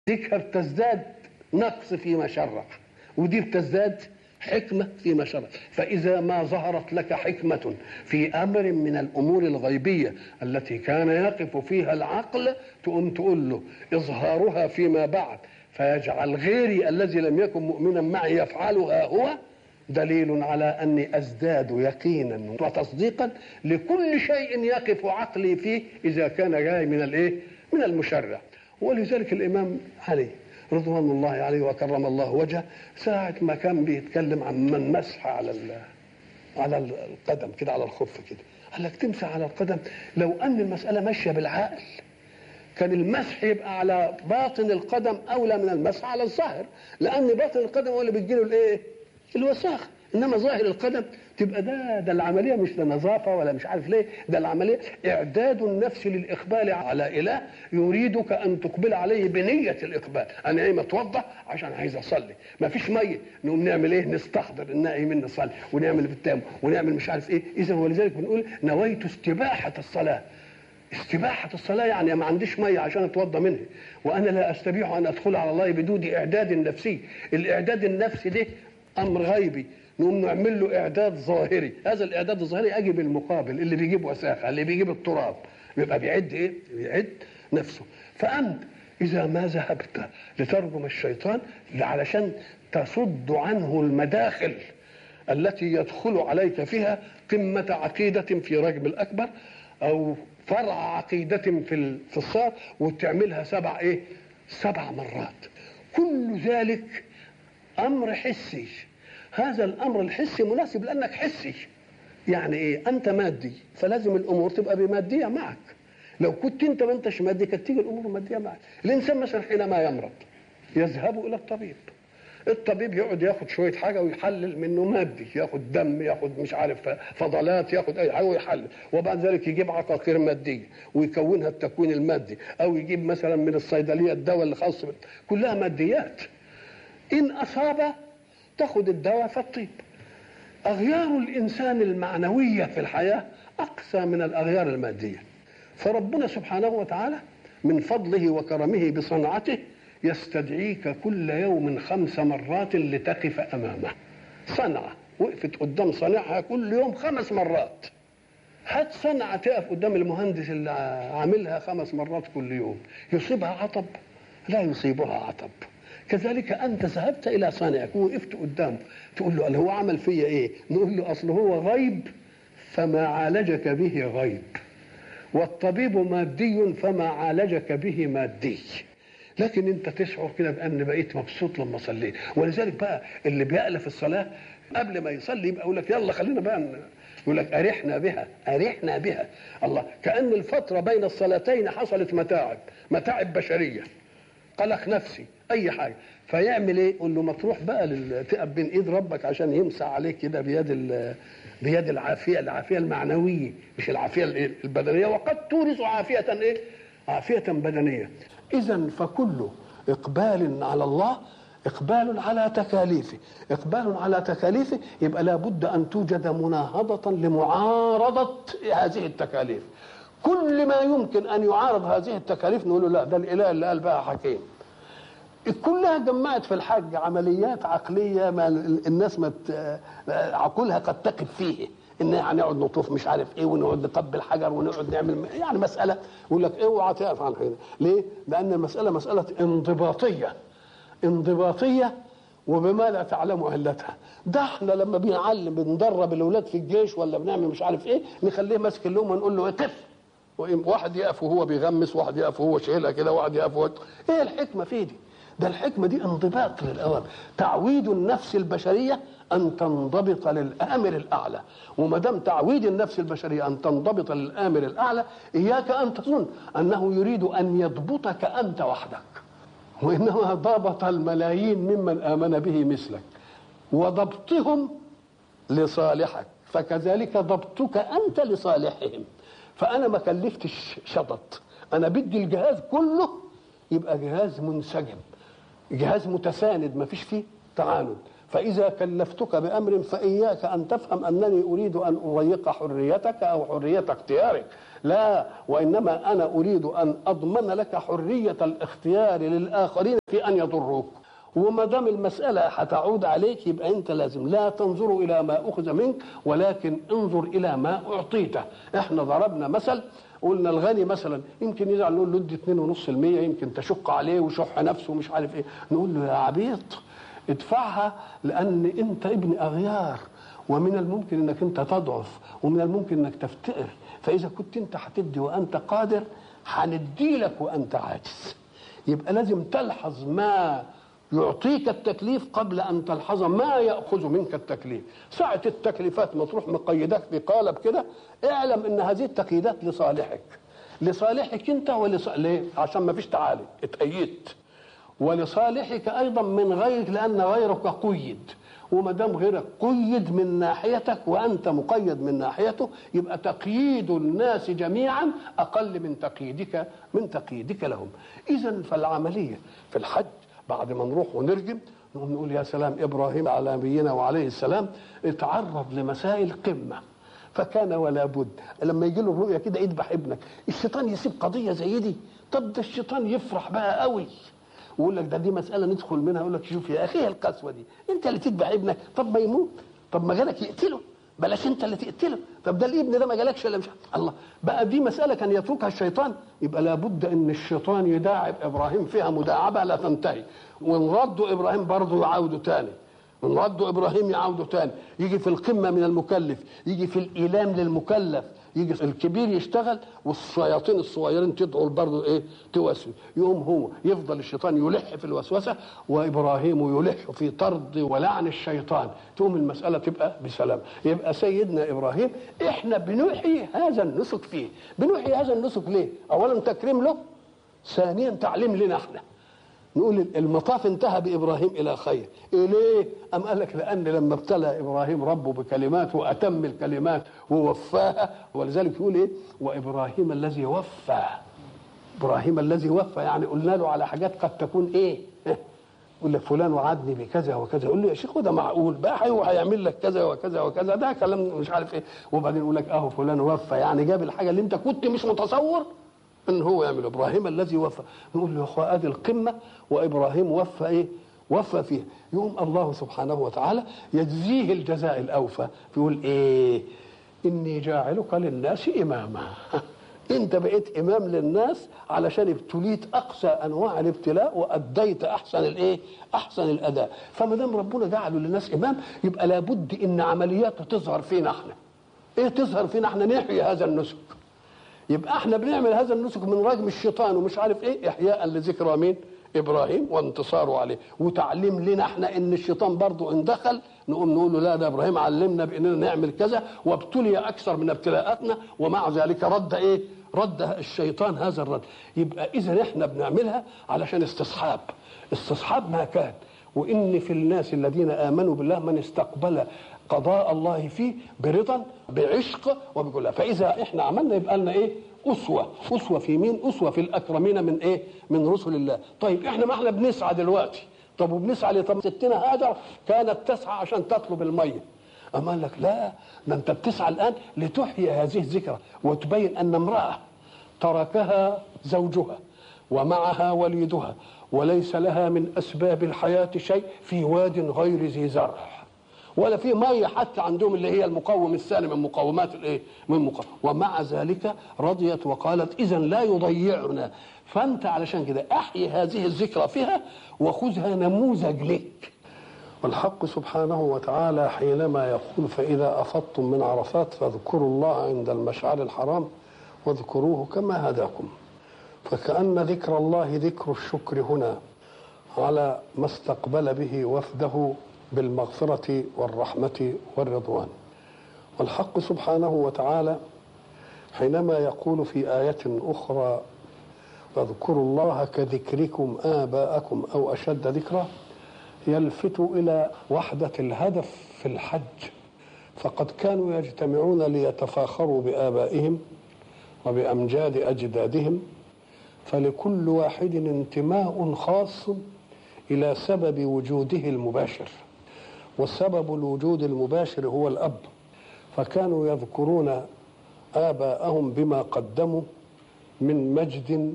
ديك بتزداد نقص فيما شرع ودي بتزداد حكمة فيما شرع فإذا ما ظهرت لك حكمة في أمر من الأمور الغيبية التي كان يقف فيها العقل تقوم تقول له إظهارها فيما بعد فيجعل غيري الذي لم يكن مؤمنا معي يفعلها هو دليل على أني أزداد يقينا وتصديقا لكل شيء يقف عقلي فيه إذا كان جاي من الإيه؟ من المشرع ولذلك الإمام علي رضوان الله عليه وكرم الله وجهه ساعة ما كان بيتكلم عن من مسح على على القدم كده على الخف كده قال لك تمسح على القدم لو أن المسألة ماشية بالعقل كان المسح يبقى على باطن القدم أولى من المسح على الظاهر لأن باطن القدم هو اللي بتجيله الإيه؟ الوساخة انما ظاهر القدم تبقى ده ده العمليه مش لنظافه ولا مش عارف ليه ده العمليه اعداد النفس للاقبال على اله يريدك ان تقبل عليه بنيه الاقبال انا ايه متوضا عشان عايز اصلي ما فيش ميه نقوم نعمل ايه نستحضر النائمين نصلي ونعمل بالتام ونعمل مش عارف ايه اذا ولذلك بنقول نويت استباحه الصلاه استباحة الصلاة يعني ما عنديش مية عشان اتوضى منها وانا لا استبيح ان ادخل على الله بدون اعداد نفسي الاعداد النفسي ده امر غيبي نقوم نعمل له اعداد ظاهري هذا الاعداد الظاهري اجي بالمقابل اللي بيجيب وساخه اللي بيجيب التراب يبقى بيعد ايه بيعد نفسه فانت اذا ما ذهبت لترجم الشيطان علشان تصد عنه المداخل التي يدخل عليك فيها قمة عقيدة في رجم الأكبر أو فرع عقيدة في في الصار وتعملها سبع إيه؟ سبع مرات كل ذلك أمر حسي هذا الامر الحسي مناسب لانك حسي يعني ايه انت مادي فلازم الامور تبقى بماديه معك لو كنت انت ما انتش مادي كانت تيجي الامور ماديه معك الانسان مثلا حينما يمرض يذهب الى الطبيب الطبيب يقعد ياخد شويه حاجه ويحلل منه مادي ياخد دم ياخد مش عارف فضلات ياخد اي حاجه ويحلل وبعد ذلك يجيب عقاقير ماديه ويكونها التكوين المادي او يجيب مثلا من الصيدليه الدواء اللي خاص كلها ماديات ان اصاب تاخد الدواء فالطيب أغيار الإنسان المعنوية في الحياة أقسى من الأغيار المادية فربنا سبحانه وتعالى من فضله وكرمه بصنعته يستدعيك كل يوم خمس مرات لتقف أمامه صنعة وقفت قدام صانعها كل يوم خمس مرات هات صنعة تقف قدام المهندس اللي عاملها خمس مرات كل يوم يصيبها عطب لا يصيبها عطب كذلك انت ذهبت الى صانعك ووقفت قدامه تقول له هو عمل فيا ايه نقول له اصل هو غيب فما عالجك به غيب والطبيب مادي فما عالجك به مادي لكن انت تشعر كده بان بقيت مبسوط لما صليت ولذلك بقى اللي بيألف الصلاه قبل ما يصلي يبقى يقول لك يلا خلينا بقى يقول لك أرحنا بها أرحنا بها الله كأن الفترة بين الصلاتين حصلت متاعب متاعب بشرية قلق نفسي اي حاجه فيعمل ايه يقول له ما تروح بقى تقف بين ايد ربك عشان يمسح عليك كده بيد بيد العافيه العافيه المعنويه مش العافيه البدنيه وقد تورث عافيه ايه عافيه بدنيه اذا فكل اقبال على الله اقبال على تكاليفه اقبال على تكاليفه يبقى لابد ان توجد مناهضه لمعارضه هذه التكاليف كل ما يمكن ان يعارض هذه التكاليف نقول له لا ده الاله اللي قال بقى حكيم كلها جمعت في الحج عمليات عقليه ما الناس ما عقولها قد تقف فيه ان هنقعد نطوف مش عارف ايه ونقعد نقبل حجر ونقعد نعمل يعني مساله يقول لك اوعى تقف عن حاجه ليه؟ لان المساله مساله انضباطيه انضباطيه وبما لا تعلم علتها ده احنا لما بنعلم بندرب الاولاد في الجيش ولا بنعمل مش عارف ايه نخليه ماسك اللوم ونقول له اقف واحد يقف وهو بيغمس واحد يقف وهو شايلها كده واحد يقف وهو ايه الحكمه في دي ده الحكمه دي انضباط للاوامر تعويد النفس البشريه ان تنضبط للامر الاعلى وما دام تعويد النفس البشريه ان تنضبط للامر الاعلى اياك ان تظن انه يريد ان يضبطك انت وحدك وانما ضبط الملايين ممن امن به مثلك وضبطهم لصالحك فكذلك ضبطك انت لصالحهم فانا ما كلفتش شطط انا بدي الجهاز كله يبقى جهاز منسجم جهاز متساند ما فيش فيه تعاند فإذا كلفتك بأمر فإياك أن تفهم أنني أريد أن أضيق حريتك أو حرية اختيارك لا وإنما أنا أريد أن أضمن لك حرية الاختيار للآخرين في أن يضروك وما دام المسألة هتعود عليك يبقى أنت لازم لا تنظر إلى ما أخذ منك ولكن انظر إلى ما أعطيته إحنا ضربنا مثل قلنا الغني مثلا يمكن يزعل نقول له ادي 2.5% يمكن تشق عليه وشح نفسه ومش عارف ايه نقول له يا عبيط ادفعها لان انت ابن اغيار ومن الممكن انك انت تضعف ومن الممكن انك تفتقر فاذا كنت انت هتدي وانت قادر هندي لك وانت عاجز يبقى لازم تلحظ ما يعطيك التكليف قبل ان تلحظ ما ياخذ منك التكليف ساعه التكليفات ما تروح مقيدك بقالب كده اعلم ان هذه التقييدات لصالحك لصالحك انت ولص... ليه؟ عشان ما فيش تعالي اتأيدت ولصالحك ايضا من غيرك لان غيرك قيد وما دام غيرك قيد من ناحيتك وانت مقيد من ناحيته يبقى تقييد الناس جميعا اقل من تقييدك من تقييدك لهم اذا فالعمليه في الحج بعد ما نروح ونرجم نقوم نقول يا سلام ابراهيم على نبينا وعليه السلام اتعرض لمسائل قمه فكان ولا بد لما يجي له الرؤيه كده اذبح ابنك الشيطان يسيب قضيه زي دي طب ده الشيطان يفرح بقى قوي ويقول لك ده دي مساله ندخل منها يقول لك شوف يا اخي القسوه دي انت اللي تذبح ابنك طب ما يموت طب ما جالك يقتله بلاش انت اللي تقتله طب ده الابن ده ما جالكش الا مش الله بقى دي مساله كان يتركها الشيطان يبقى لابد ان الشيطان يداعب ابراهيم فيها مداعبه لا تنتهي وان ردوا ابراهيم برضه يعاودوا تاني من رد ابراهيم يعود تاني يجي في القمه من المكلف يجي في الايلام للمكلف يجي الكبير يشتغل والشياطين الصغيرين تدعو برضه ايه توسوس يقوم هو يفضل الشيطان يلح في الوسوسه وابراهيم يلح في طرد ولعن الشيطان تقوم المساله تبقى بسلام يبقى سيدنا ابراهيم احنا بنوحي هذا النسك فيه بنوحي هذا النسك ليه اولا تكريم له ثانيا تعليم لنا احنا نقول المطاف انتهى بابراهيم الى خير إيه ليه ام قال لك لان لما ابتلى ابراهيم ربه بكلمات واتم الكلمات ووفاها ولذلك يقول ايه وابراهيم الذي وفى ابراهيم الذي وفى يعني قلنا له على حاجات قد تكون ايه يقول لك فلان وعدني بكذا وكذا يقول له يا شيخ ده معقول بقى هو هيعمل لك كذا وكذا وكذا ده كلام مش عارف ايه وبعدين يقول لك اهو فلان وفى يعني جاب الحاجه اللي انت كنت مش متصور ان هو يعمل ابراهيم الذي وفى نقول له يا اخوة ادي القمه وابراهيم وفى ايه وفى فيه يوم الله سبحانه وتعالى يجزيه الجزاء الاوفى يقول ايه اني جاعلك للناس اماما انت بقيت امام للناس علشان ابتليت اقصى انواع الابتلاء واديت احسن الايه احسن الاداء فما دام ربنا جعله للناس امام يبقى لابد ان عملياته تظهر فينا احنا ايه تظهر فينا احنا نحيي هذا النسك يبقى احنا بنعمل هذا النسك من رجم الشيطان ومش عارف ايه احياء لذكرى مين ابراهيم وانتصاره عليه وتعليم لنا احنا ان الشيطان برضه ان دخل نقوم نقول له لا ده ابراهيم علمنا باننا نعمل كذا وابتلي اكثر من ابتلاءاتنا ومع ذلك رد ايه رد الشيطان هذا الرد يبقى اذا احنا بنعملها علشان استصحاب استصحاب ما كان وان في الناس الذين امنوا بالله من استقبل قضاء الله فيه برضا بعشق وبكل فاذا احنا عملنا يبقى لنا ايه اسوه اسوه في مين اسوه في الاكرمين من ايه من رسل الله طيب احنا ما احنا بنسعى دلوقتي طب وبنسعى ليه طب ستنا هاجر كانت تسعى عشان تطلب الميه أما قال لك لا ده أنت بتسعى الآن لتحيي هذه الذكرى وتبين أن امرأة تركها زوجها ومعها وليدها وليس لها من أسباب الحياة شيء في واد غير ذي زرع ولا في ميه حتى عندهم اللي هي المقوم الثاني من مقومات الايه؟ من مقوم ومع ذلك رضيت وقالت اذا لا يضيعنا فانت علشان كده احيي هذه الذكرى فيها وخذها نموذج لك والحق سبحانه وتعالى حينما يقول فإذا أفضتم من عرفات فاذكروا الله عند المشعر الحرام واذكروه كما هداكم فكأن ذكر الله ذكر الشكر هنا على ما استقبل به وفده بالمغفرة والرحمة والرضوان والحق سبحانه وتعالى حينما يقول في آية أخرى فاذكروا الله كذكركم آباءكم أو أشد ذكرًا يلفت الى وحده الهدف في الحج فقد كانوا يجتمعون ليتفاخروا بابائهم وبامجاد اجدادهم فلكل واحد انتماء خاص الى سبب وجوده المباشر وسبب الوجود المباشر هو الأب فكانوا يذكرون آباءهم بما قدموا من مجد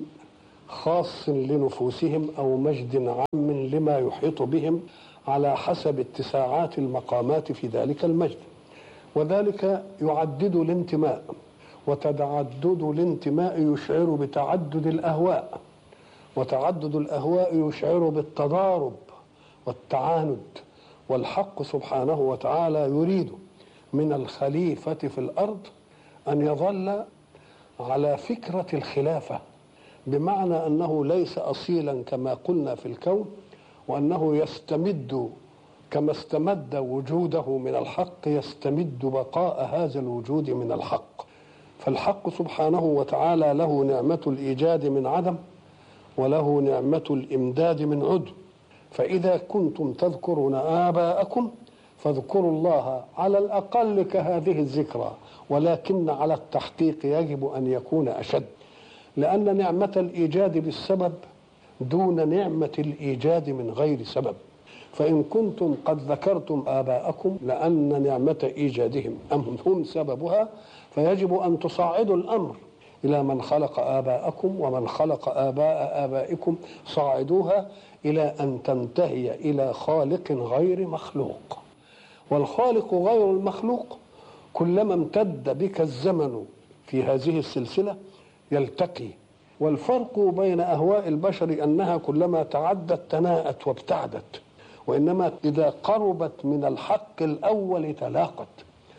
خاص لنفوسهم أو مجد عام لما يحيط بهم على حسب اتساعات المقامات في ذلك المجد وذلك يعدد الانتماء وتعدد الانتماء يشعر بتعدد الأهواء وتعدد الأهواء يشعر بالتضارب والتعاند والحق سبحانه وتعالى يريد من الخليفة في الأرض أن يظل على فكرة الخلافة بمعنى أنه ليس أصيلا كما قلنا في الكون وأنه يستمد كما استمد وجوده من الحق يستمد بقاء هذا الوجود من الحق فالحق سبحانه وتعالى له نعمة الإيجاد من عدم وله نعمة الإمداد من عدم فإذا كنتم تذكرون آباءكم فاذكروا الله على الأقل كهذه الذكرى ولكن على التحقيق يجب أن يكون أشد لأن نعمة الإيجاد بالسبب دون نعمة الإيجاد من غير سبب فإن كنتم قد ذكرتم آباءكم لأن نعمة إيجادهم أم هم سببها فيجب أن تصاعدوا الأمر إلى من خلق آباءكم ومن خلق آباء آبائكم صاعدوها إلى أن تنتهي إلى خالق غير مخلوق والخالق غير المخلوق كلما امتد بك الزمن في هذه السلسلة يلتقي والفرق بين أهواء البشر أنها كلما تعدت تناءت وابتعدت وإنما إذا قربت من الحق الأول تلاقت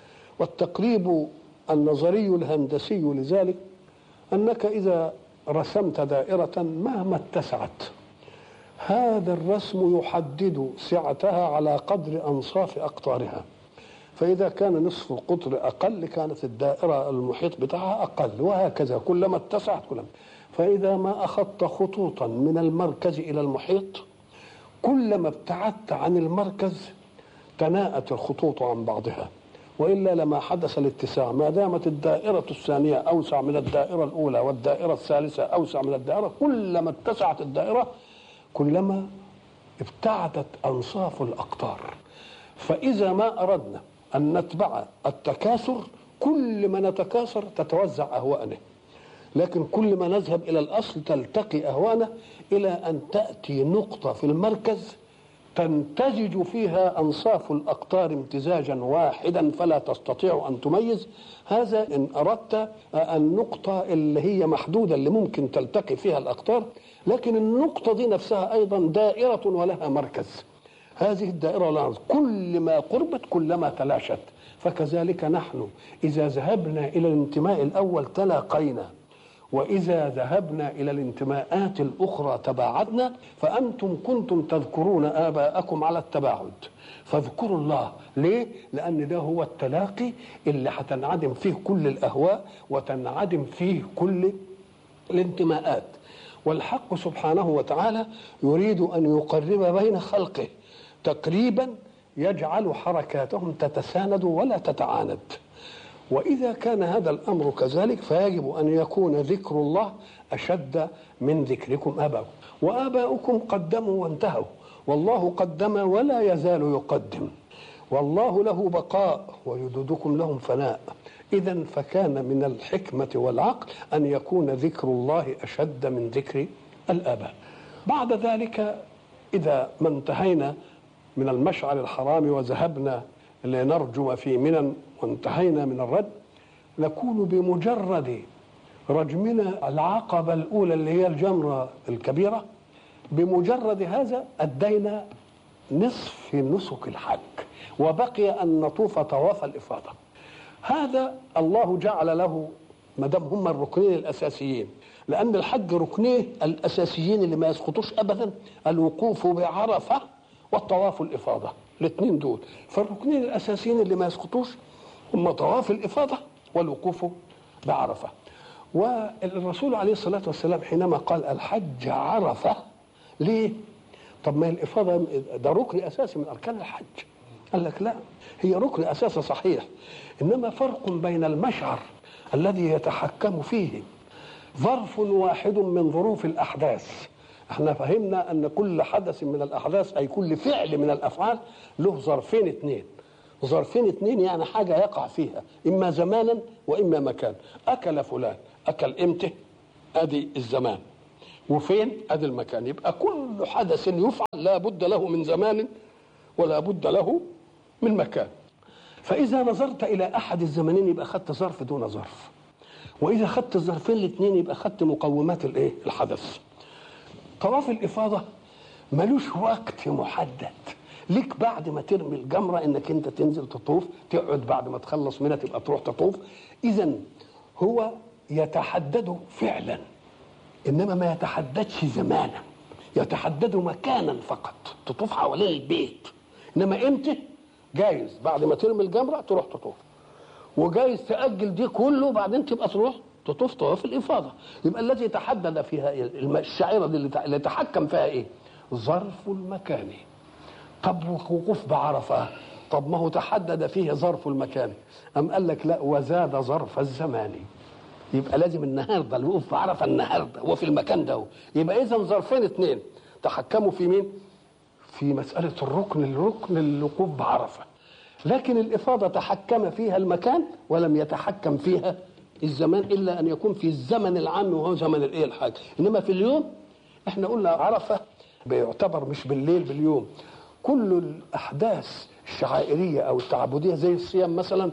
والتقريب النظري الهندسي لذلك أنك إذا رسمت دائرة مهما اتسعت هذا الرسم يحدد سعتها على قدر أنصاف أقطارها فإذا كان نصف القطر أقل كانت الدائرة المحيط بتاعها أقل وهكذا كلما اتسعت كلما فإذا ما أخذت خطوطا من المركز إلى المحيط كلما ابتعدت عن المركز تناءت الخطوط عن بعضها والا لما حدث الاتساع ما دامت الدائره الثانيه اوسع من الدائره الاولى والدائره الثالثه اوسع من الدائره كلما اتسعت الدائره كلما ابتعدت انصاف الاقطار فاذا ما اردنا ان نتبع التكاثر كل ما نتكاثر تتوزع اهواءنا لكن كل ما نذهب الى الاصل تلتقي اهواءنا الى ان تاتي نقطه في المركز تمتزج فيها انصاف الاقطار امتزاجا واحدا فلا تستطيع ان تميز هذا ان اردت النقطه اللي هي محدوده اللي ممكن تلتقي فيها الاقطار لكن النقطه دي نفسها ايضا دائره ولها مركز هذه الدائره ولها مركز كل ما قربت كلما تلاشت فكذلك نحن اذا ذهبنا الى الانتماء الاول تلاقينا وإذا ذهبنا إلى الانتماءات الأخرى تباعدنا فأنتم كنتم تذكرون آباءكم على التباعد فاذكروا الله ليه؟ لأن ده هو التلاقي اللي هتنعدم فيه كل الأهواء وتنعدم فيه كل الانتماءات والحق سبحانه وتعالى يريد أن يقرب بين خلقه تقريبا يجعل حركاتهم تتساند ولا تتعاند وإذا كان هذا الأمر كذلك فيجب أن يكون ذكر الله أشد من ذكركم آباؤكم وآباؤكم قدموا وانتهوا والله قدم ولا يزال يقدم والله له بقاء ويدودكم لهم فناء إذا فكان من الحكمة والعقل أن يكون ذكر الله أشد من ذكر الآباء بعد ذلك إذا ما انتهينا من المشعر الحرام وذهبنا لنرجم في منى وانتهينا من الرد نكون بمجرد رجمنا العقبة الأولى اللي هي الجمرة الكبيرة بمجرد هذا أدينا نصف نسك الحج وبقي أن نطوف طواف الإفاضة هذا الله جعل له ما دام هم الركنين الأساسيين لأن الحج ركنيه الأساسيين اللي ما يسقطوش أبدا الوقوف بعرفة والطواف الإفاضة الاثنين دول فالركنين الأساسيين اللي ما يسقطوش هم طواف الإفاضة والوقوف بعرفة والرسول عليه الصلاة والسلام حينما قال الحج عرفة ليه؟ طب ما الإفاضة ده ركن أساسي من أركان الحج قال لك لا هي ركن أساسي صحيح إنما فرق بين المشعر الذي يتحكم فيه ظرف واحد من ظروف الأحداث احنا فهمنا ان كل حدث من الاحداث اي كل فعل من الافعال له ظرفين اثنين ظرفين اثنين يعني حاجه يقع فيها اما زمانا واما مكان اكل فلان اكل امتى ادي الزمان وفين ادي المكان يبقى كل حدث يفعل لا بد له من زمان ولا بد له من مكان فاذا نظرت الى احد الزمنين يبقى اخذت ظرف دون ظرف واذا اخذت الظرفين الاثنين يبقى اخذت مقومات الايه الحدث طواف الافاضه ملوش وقت محدد ليك بعد ما ترمي الجمره انك انت تنزل تطوف تقعد بعد ما تخلص منها تبقى تروح تطوف اذا هو يتحدد فعلا انما ما يتحددش زمانا يتحدد مكانا فقط تطوف حوالين البيت انما امتى جايز بعد ما ترمي الجمره تروح تطوف وجايز تاجل دي كله وبعدين تبقى تروح تطوف طواف الافاضه يبقى الذي تحدد فيها الشعيره دي اللي تحكم فيها ايه ظرف المكان طب وقوف بعرفه طب ما هو تحدد فيه ظرف المكان أم قال لك لا وزاد ظرف الزمان يبقى لازم النهارده الوقوف بعرفه النهارده وفي المكان ده يبقى اذا ظرفين اثنين تحكموا في مين؟ في مساله الركن الركن الوقوف بعرفه لكن الافاضه تحكم فيها المكان ولم يتحكم فيها الزمان الا ان يكون في الزمن العام وهو زمن الايه الحاج انما في اليوم احنا قلنا عرفه بيعتبر مش بالليل باليوم كل الاحداث الشعائريه او التعبديه زي الصيام مثلا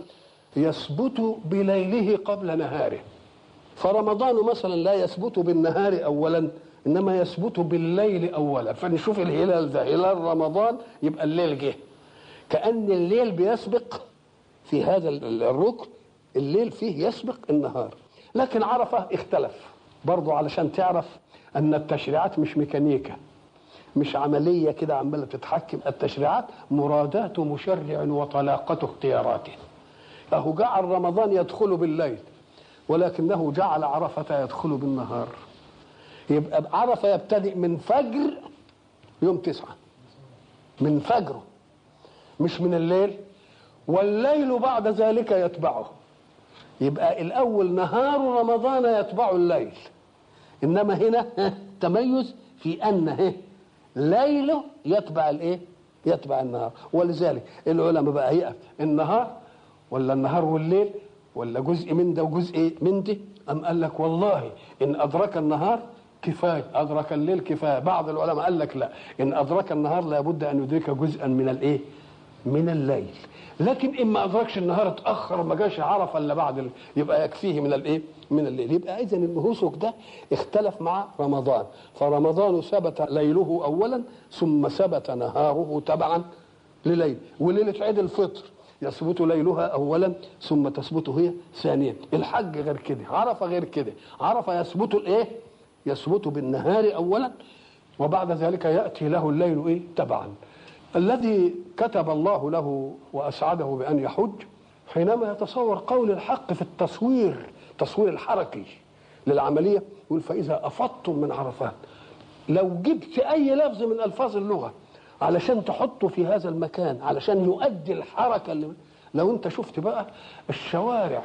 يثبت بليله قبل نهاره فرمضان مثلا لا يثبت بالنهار اولا انما يثبت بالليل اولا فنشوف الهلال ده هلال رمضان يبقى الليل جه كان الليل بيسبق في هذا الركن الليل فيه يسبق النهار لكن عرفه اختلف برضو علشان تعرف ان التشريعات مش ميكانيكا مش عمليه كده عماله تتحكم التشريعات مرادات مشرع وطلاقه اختياراته فهو جعل رمضان يدخل بالليل ولكنه جعل عرفة يدخل بالنهار يبقى عرفة يبتدئ من فجر يوم تسعة من فجره مش من الليل والليل بعد ذلك يتبعه يبقى الأول نهار رمضان يتبع الليل إنما هنا تميز في أن ليله يتبع الإيه؟ يتبع النهار ولذلك العلماء بقى يقف النهار ولا النهار والليل ولا جزء من ده وجزء من ده أم قال لك والله إن أدرك النهار كفاية أدرك الليل كفاية بعض العلماء قال لك لا إن أدرك النهار لابد أن يدرك جزءا من الإيه من الليل لكن إن ما أدركش النهار اتأخر وما جاش عرف إلا بعد ال... يبقى يكفيه من الإيه من الليل يبقى إذا النسك ده اختلف مع رمضان فرمضان ثبت ليله أولا ثم ثبت نهاره تبعا لليل وليلة عيد الفطر يثبت ليلها اولا ثم تثبت هي ثانيا الحج غير كده عرفه غير كده عرفه يثبت الايه يثبت بالنهار اولا وبعد ذلك ياتي له الليل ايه تبعا الذي كتب الله له واسعده بان يحج حينما يتصور قول الحق في التصوير التصوير الحركي للعمليه يقول فاذا افضتم من عرفات لو جبت اي لفظ من الفاظ اللغه علشان تحطه في هذا المكان علشان يؤدي الحركه اللي لو انت شفت بقى الشوارع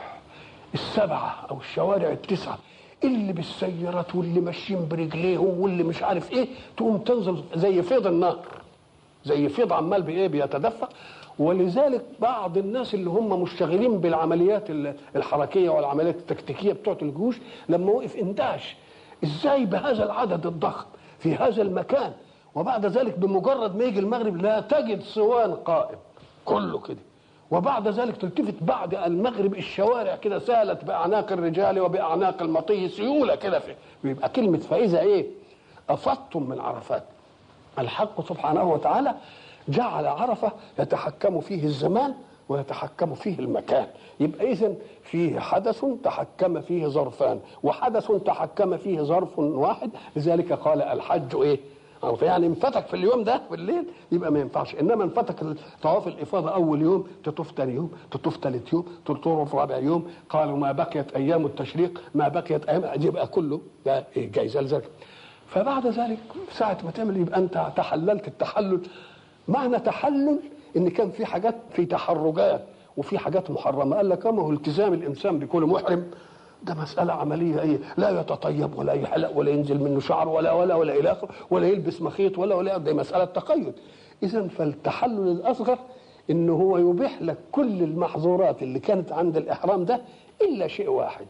السبعه او الشوارع التسعه اللي بالسيارات واللي ماشيين برجليهم واللي مش عارف ايه تقوم تنزل زي فيض النار زي فيض عمال بايه بيتدفق ولذلك بعض الناس اللي هم مشتغلين بالعمليات الحركيه والعمليات التكتيكيه بتوعه الجيوش لما وقف اندهش ازاي بهذا العدد الضخم في هذا المكان وبعد ذلك بمجرد ما يجي المغرب لا تجد صوان قائم كله كده وبعد ذلك تلتفت بعد المغرب الشوارع كده سالت باعناق الرجال وباعناق المطي سيوله كده في يبقى كلمه فاذا ايه افضتم من عرفات الحق سبحانه وتعالى جعل عرفه يتحكم فيه الزمان ويتحكم فيه المكان يبقى اذا فيه حدث تحكم فيه ظرفان وحدث تحكم فيه ظرف واحد لذلك قال الحج ايه يعني انفتك في اليوم ده بالليل يبقى ما ينفعش انما انفتك طواف الافاضه اول يوم تطوف ثاني يوم تطوف ثالث يوم تطوف رابع يوم قالوا ما بقيت ايام التشريق ما بقيت ايام يبقى كله ده جايزه لذلك فبعد ذلك ساعه ما تعمل يبقى انت تحللت التحلل معنى تحلل ان كان في حاجات في تحرجات وفي حاجات محرمه قال لك ما هو التزام الانسان بكل محرم ده مسألة عملية إيه لا يتطيب ولا يحلق ولا ينزل منه شعر ولا ولا ولا إلى آخره ولا يلبس مخيط ولا ولا دي مسألة تقيد إذا فالتحلل الأصغر إن هو يبيح لك كل المحظورات اللي كانت عند الإحرام ده إلا شيء واحد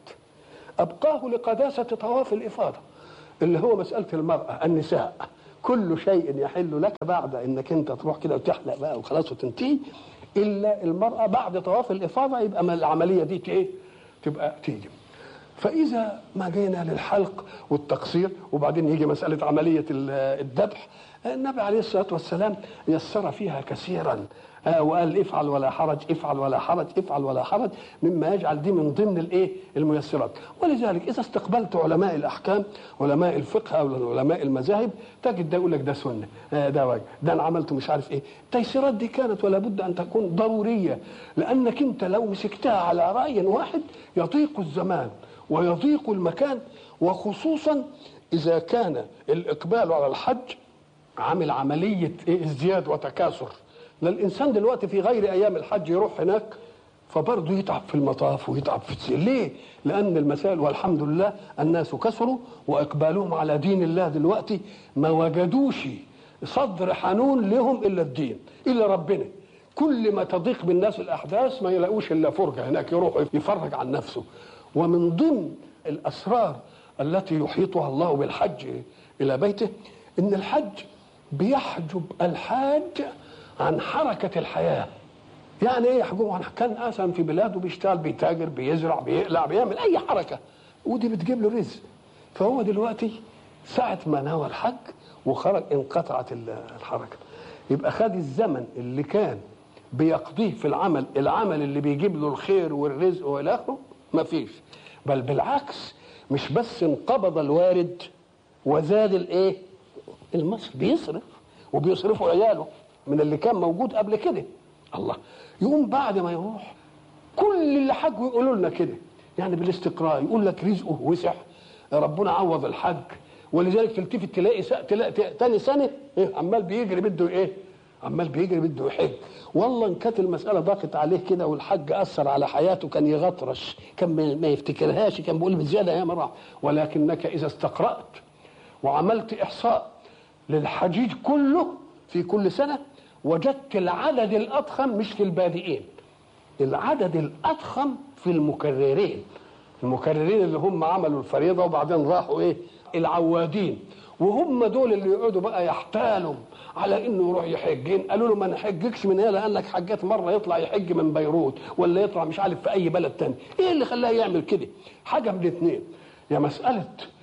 أبقاه لقداسة طواف الإفاضة اللي هو مسألة المرأة النساء كل شيء يحل لك بعد انك انت تروح كده وتحلق بقى وخلاص وتنتهي الا المراه بعد طواف الافاضه يبقى ما العمليه دي ايه تبقى تيجي فاذا ما جينا للحلق والتقصير وبعدين يجي مساله عمليه الذبح النبي عليه الصلاه والسلام يسر فيها كثيرا آه وقال افعل ولا حرج افعل ولا حرج افعل ولا حرج مما يجعل دي من ضمن الايه الميسرات ولذلك اذا استقبلت علماء الاحكام علماء الفقه او علماء المذاهب تجد ده يقول لك ده سنه آه ده واجب ده انا عملته مش عارف ايه التيسيرات دي كانت ولا بد ان تكون ضروريه لانك انت لو مسكتها على راي واحد يضيق الزمان ويضيق المكان وخصوصا اذا كان الاقبال على الحج عامل عمليه إيه ازدياد وتكاثر لا الانسان دلوقتي في غير ايام الحج يروح هناك فبرضه يتعب في المطاف ويتعب في السير ليه لان المسائل والحمد لله الناس كثروا واقبالهم على دين الله دلوقتي ما وجدوش صدر حنون لهم الا الدين الا ربنا كل ما تضيق بالناس الاحداث ما يلاقوش الا فرجه هناك يروح يفرج عن نفسه ومن ضمن الاسرار التي يحيطها الله بالحج الى بيته ان الحج بيحجب الحاج عن حركة الحياة يعني ايه يحجبه عن كان مثلا في بلاده بيشتغل بيتاجر بيزرع بيقلع بيعمل اي حركة ودي بتجيب له رزق فهو دلوقتي ساعة ما نوى الحج وخرج انقطعت الحركة يبقى خد الزمن اللي كان بيقضيه في العمل العمل اللي بيجيب له الخير والرزق والى اخره مفيش بل بالعكس مش بس انقبض الوارد وزاد الايه المصر بيصرف وبيصرفوا عياله من اللي كان موجود قبل كده الله يقوم بعد ما يروح كل اللي حجوا يقولوا لنا كده يعني بالاستقراء يقول لك رزقه وسع ربنا عوض الحج ولذلك تلتفت تلاقي سا... تلاقي تاني سنه إيه؟ عمال بيجري بده ايه؟ عمال بيجري بده يحج والله ان كانت المساله ضاقت عليه كده والحج اثر على حياته كان يغطرش كان ما يفتكرهاش كان بيقول بزياده يا مرة ولكنك اذا استقرات وعملت احصاء للحجيج كله في كل سنه وجدت العدد الاضخم مش في البادئين العدد الاضخم في المكررين المكررين اللي هم عملوا الفريضه وبعدين راحوا ايه العوادين وهم دول اللي يقعدوا بقى يحتالوا على انه يروح يحج قالوا له ما نحجكش من هنا لانك حجات مره يطلع يحج من بيروت ولا يطلع مش عارف في اي بلد تاني ايه اللي خلاه يعمل كده حاجه من الاثنين يا مساله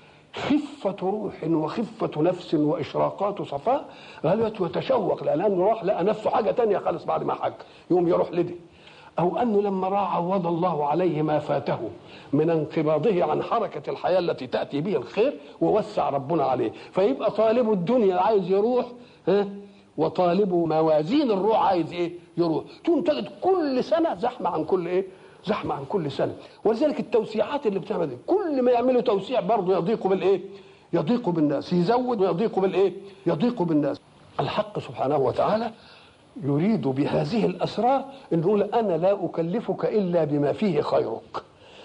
خفة روح وخفة نفس وإشراقات صفاء غلبت وتشوق لأنه راح لقى نفسه حاجة تانية خالص بعد ما حج يوم يروح لدي أو أنه لما راح عوض الله عليه ما فاته من انقباضه عن حركة الحياة التي تأتي به الخير ووسع ربنا عليه فيبقى طالب الدنيا عايز يروح ها وطالب موازين الروح عايز ايه يروح تقوم تجد كل سنة زحمة عن كل ايه زحمة عن كل سنة ولذلك التوسيعات اللي بتعمل دي كل ما يعملوا توسيع برضه يضيقوا بالايه يضيقوا بالناس يزود ويضيقوا بالايه يضيقوا بالناس الحق سبحانه وتعالى يريد بهذه الاسرار ان يقول انا لا اكلفك الا بما فيه خيرك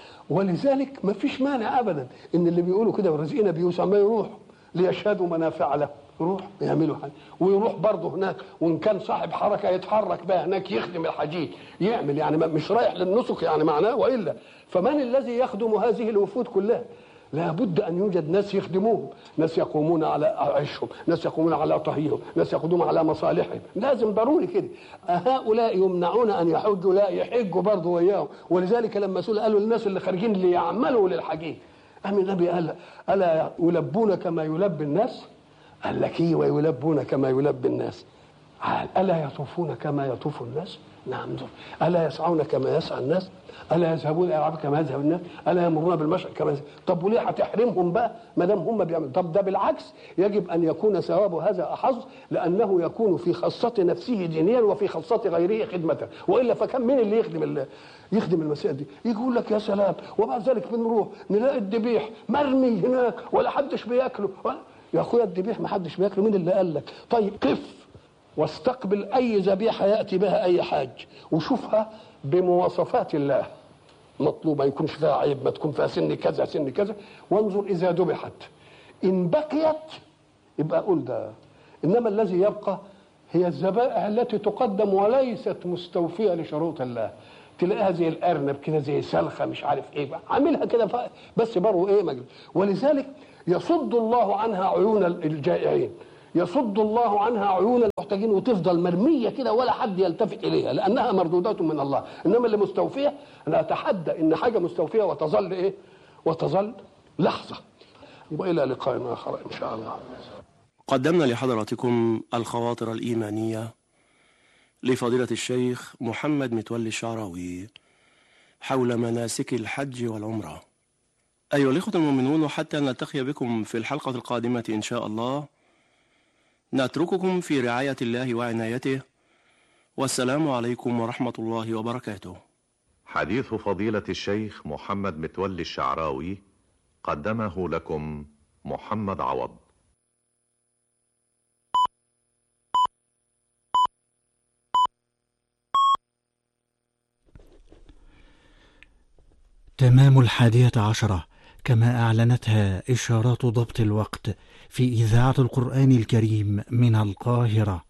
ولذلك ما فيش مانع ابدا ان اللي بيقولوا كده ورزقنا بيوسع ما يروح ليشهدوا منافع له يروح يعملوا حاجه ويروح برضه هناك وان كان صاحب حركه يتحرك بقى هناك يخدم الحجيج يعمل يعني مش رايح للنسك يعني معناه والا فمن الذي يخدم هذه الوفود كلها؟ لابد ان يوجد ناس يخدموهم ناس يقومون على عيشهم ناس يقومون على طهيهم ناس يقومون على مصالحهم لازم ضروري كده هؤلاء يمنعون ان يحجوا لا يحجوا برضه وياهم ولذلك لما سئل قالوا للناس اللي خارجين ليعملوا للحجيج أم النبي قال ألا يلبون كما يلبي الناس قال لك ايه ويلبون كما يلبي الناس قال الا يطوفون كما يطوف الناس نعم الا يسعون كما يسعى الناس الا يذهبون الى العاب كما يذهب الناس الا يمرون بالمشرق كما يذهب. طب وليه هتحرمهم بقى ما دام هم بيعملوا طب ده بالعكس يجب ان يكون ثواب هذا احظ لانه يكون في خاصه نفسه دينيا وفي خاصه غيره خدمه والا فكم مين اللي يخدم الله يخدم المسائل دي يقول لك يا سلام وبعد ذلك بنروح نلاقي الذبيح مرمي هناك ولا حدش بياكله يا اخويا الذبيح ما حدش بياكله مين اللي قال لك طيب قف واستقبل اي ذبيحه ياتي بها اي حاج وشوفها بمواصفات الله مطلوبه يكونش فيها عيب ما تكون فيها سن كذا سن كذا وانظر اذا ذبحت ان بقيت يبقى قول ده انما الذي يبقى هي الذبائح التي تقدم وليست مستوفيه لشروط الله تلاقيها زي الارنب كده زي سلخه مش عارف ايه بقى عاملها كده بس برضه ايه مجد ولذلك يصد الله عنها عيون الجائعين يصد الله عنها عيون المحتاجين وتفضل مرميه كده ولا حد يلتفت اليها لانها مردودات من الله انما اللي مستوفيه انا اتحدى ان حاجه مستوفيه وتظل ايه وتظل لحظه والى لقاء اخر ان شاء الله قدمنا لحضراتكم الخواطر الايمانيه لفضيله الشيخ محمد متولي الشعراوي حول مناسك الحج والعمره ايها الاخوه المؤمنون حتى نلتقي بكم في الحلقه القادمه ان شاء الله نترككم في رعاية الله وعنايته والسلام عليكم ورحمة الله وبركاته حديث فضيلة الشيخ محمد متولي الشعراوي قدمه لكم محمد عوض تمام الحادية عشرة كما أعلنتها إشارات ضبط الوقت في إذاعة القرآن الكريم من القاهرة.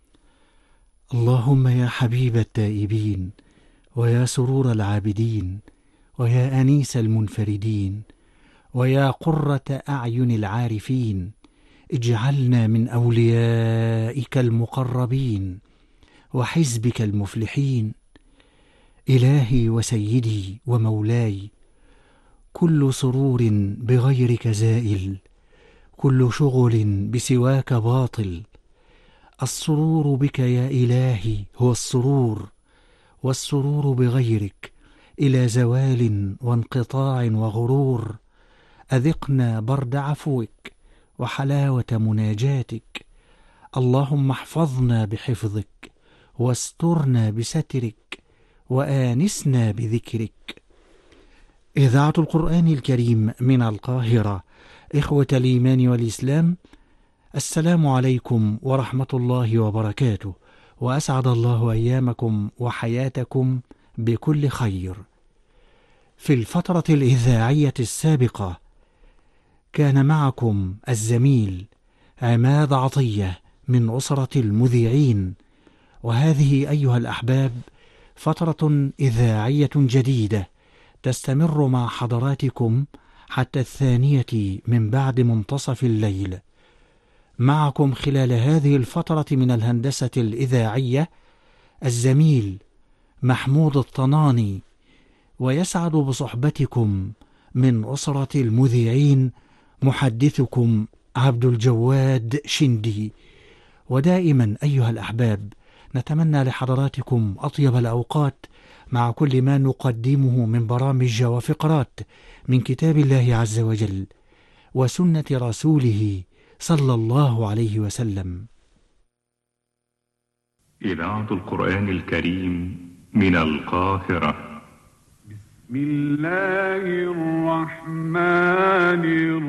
اللهم يا حبيب التائبين، ويا سرور العابدين، ويا أنيس المنفردين، ويا قرة أعين العارفين، اجعلنا من أوليائك المقربين، وحزبك المفلحين. إلهي وسيدي ومولاي، كل سرور بغيرك زائل كل شغل بسواك باطل السرور بك يا الهي هو السرور والسرور بغيرك الى زوال وانقطاع وغرور اذقنا برد عفوك وحلاوه مناجاتك اللهم احفظنا بحفظك واسترنا بسترك وانسنا بذكرك إذاعة القرآن الكريم من القاهرة إخوة الإيمان والإسلام السلام عليكم ورحمة الله وبركاته وأسعد الله أيامكم وحياتكم بكل خير في الفترة الإذاعية السابقة كان معكم الزميل عماد عطية من أسرة المذيعين وهذه أيها الأحباب فترة إذاعية جديدة تستمر مع حضراتكم حتى الثانية من بعد منتصف الليل. معكم خلال هذه الفترة من الهندسة الإذاعية الزميل محمود الطناني ويسعد بصحبتكم من أسرة المذيعين محدثكم عبد الجواد شندي ودائما أيها الأحباب نتمنى لحضراتكم أطيب الأوقات مع كل ما نقدمه من برامج وفقرات من كتاب الله عز وجل وسنة رسوله صلى الله عليه وسلم. إذاعة القرآن الكريم من القاهرة. بسم الله الرحمن الرحيم